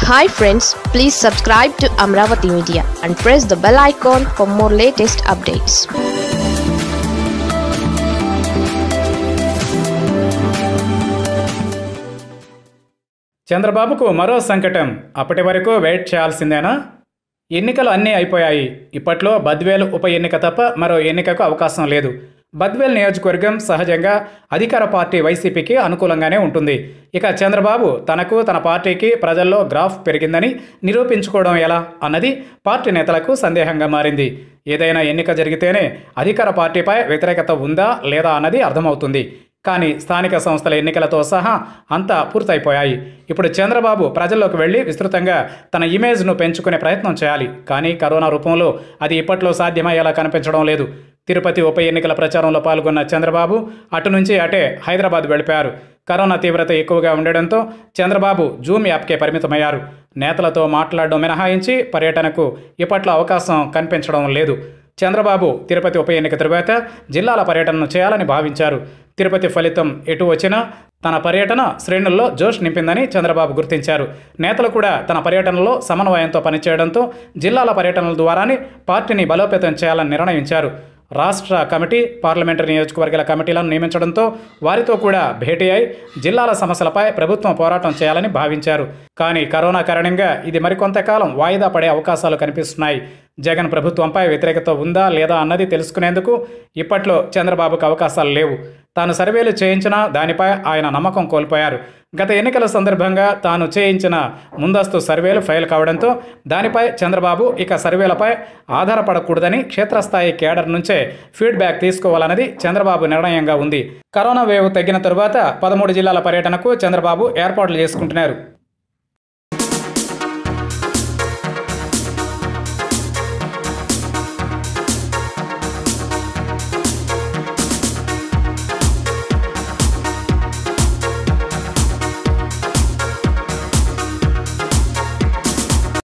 hi friends please subscribe to Amaravati media and press the bell icon for more latest updates చంద్రబాబుకు మరో సంకటం అప్పటి వరకు wait చేయాల్సిందేనా ఎన్నికలు అన్నీ అయిపోయాయి ఇప్పట్లో బద్వేలు ఉప ఎన్నిక తప్ప మరో ఎన్నికకు అవకాశం లేదు బద్వేల్ నియోజకవర్గం సహజంగా అధికార పార్టీ వైసీపీకి అనుకూలంగానే ఉంటుంది ఇక చంద్రబాబు తనకు తన పార్టీకి ప్రజల్లో గ్రాఫ్ పెరిగిందని నిరూపించుకోవడం ఎలా అన్నది పార్టీ నేతలకు సందేహంగా మారింది ఏదైనా ఎన్నిక జరిగితేనే అధికార పార్టీపై వ్యతిరేకత ఉందా లేదా అన్నది అర్థమవుతుంది కానీ స్థానిక సంస్థల ఎన్నికలతో సహా అంతా పూర్తయిపోయాయి ఇప్పుడు చంద్రబాబు ప్రజల్లోకి వెళ్ళి విస్తృతంగా తన ఇమేజ్ను పెంచుకునే ప్రయత్నం చేయాలి కానీ కరోనా రూపంలో అది ఇప్పట్లో సాధ్యమయ్యేలా కనిపించడం లేదు తిరుపతి ఉప ఎన్నికల ప్రచారంలో పాల్గొన్న చంద్రబాబు అటు నుంచి అటే హైదరాబాద్ వెళ్ళిపోయారు కరోనా తీవ్రత ఎక్కువగా ఉండడంతో చంద్రబాబు జూమ్ యాప్కే పరిమితమయ్యారు నేతలతో మాట్లాడడం మినహాయించి పర్యటనకు ఇప్పట్లో అవకాశం కనిపించడం లేదు చంద్రబాబు తిరుపతి ఉప ఎన్నిక తరువాత జిల్లాల పర్యటనను చేయాలని భావించారు తిరుపతి ఫలితం ఎటు వచ్చినా తన పర్యటన శ్రేణుల్లో జోష్ నింపిందని చంద్రబాబు గుర్తించారు నేతలు కూడా తన పర్యటనలో సమన్వయంతో పనిచేయడంతో జిల్లాల పర్యటనల ద్వారానే పార్టీని బలోపేతం చేయాలని నిర్ణయించారు రాష్ట్ర కమిటీ పార్లమెంటరీ నియోజకవర్గాల కమిటీలను నియమించడంతో వారితో కూడా భేటీ అయి జిల్లాల సమస్యలపై ప్రభుత్వం పోరాటం చేయాలని భావించారు కానీ కరోనా కారణంగా ఇది మరికొంతకాలం వాయిదా పడే అవకాశాలు కనిపిస్తున్నాయి జగన్ ప్రభుత్వంపై వ్యతిరేకత ఉందా లేదా అన్నది తెలుసుకునేందుకు ఇప్పట్లో చంద్రబాబుకు అవకాశాలు లేవు తాను సర్వేలు చేయించినా దానిపై ఆయన నమ్మకం కోల్పోయారు గత ఎన్నికల సందర్భంగా తాను చేయించిన ముందస్తు సర్వేలు ఫెయిల్ కావడంతో దానిపై చంద్రబాబు ఇక సర్వేలపై ఆధారపడకూడదని క్షేత్రస్థాయి కేడర్ నుంచే ఫీడ్బ్యాక్ తీసుకోవాలన్నది చంద్రబాబు నిర్ణయంగా ఉంది కరోనా వేవ్ తగ్గిన తరువాత పదమూడు జిల్లాల పర్యటనకు చంద్రబాబు ఏర్పాట్లు చేసుకుంటున్నారు